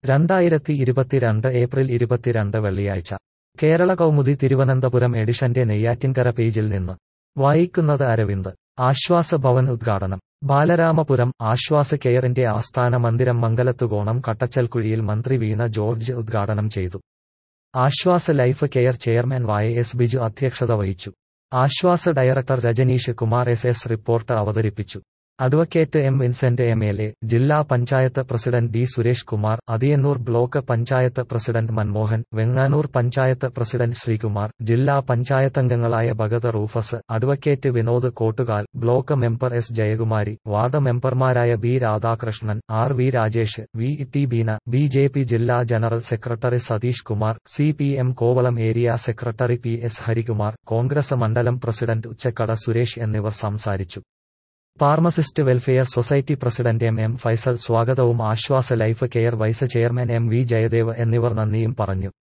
രണ്ടായിരത്തി ഇരുപത്തിരണ്ട് ഏപ്രിൽ ഇരുപത്തിരണ്ട് വെള്ളിയാഴ്ച കേരള കൗമുദി തിരുവനന്തപുരം എഡിഷന്റെ നെയ്യാറ്റിൻകര പേജിൽ നിന്ന് വായിക്കുന്നത് അരവിന്ദ് ആശ്വാസ ഭവൻ ഉദ്ഘാടനം ബാലരാമപുരം ആശ്വാസ കെയറിന്റെ ആസ്ഥാന മന്ദിരം മംഗലത്തുകോണം കട്ടച്ചൽക്കുഴിയിൽ മന്ത്രി വീണ ജോർജ് ഉദ്ഘാടനം ചെയ്തു Aswasa life care chairman Y S Biju അധ്യക്ഷത വഹിച്ചു Aswasa director Rajneesh Kumar S S report അവതരിപ്പിച്ചു advocate M Vincent M L A ജില്ലാ panchayat president D Suresh Kumar Athiyannoor block panchayat president Manmohan Venganoor panchayat president Sreekumar ജില്ലാ പഞ്ചായത്തംഗങ്ങളായ Bhagat Rufus advocate Vinod Kottukal block member S Jayakumari ward മെമ്പർമാരായ B Radhakrishnan R V Rajesh V T Beena B J P ജില്ലാ general secretary Satheesh Kumar C P M Kovalam area secretary P S Harikumar Congress മണ്ഡലം president Uchakkada Suresh എന്നിവർ സംസാരിച്ചു pharmacist welfare society president M M Faisal സ്വാഗതവും Aswasa life care vice chairman M V Jayadev എന്നിവർ നന്ദിയും പറഞ്ഞു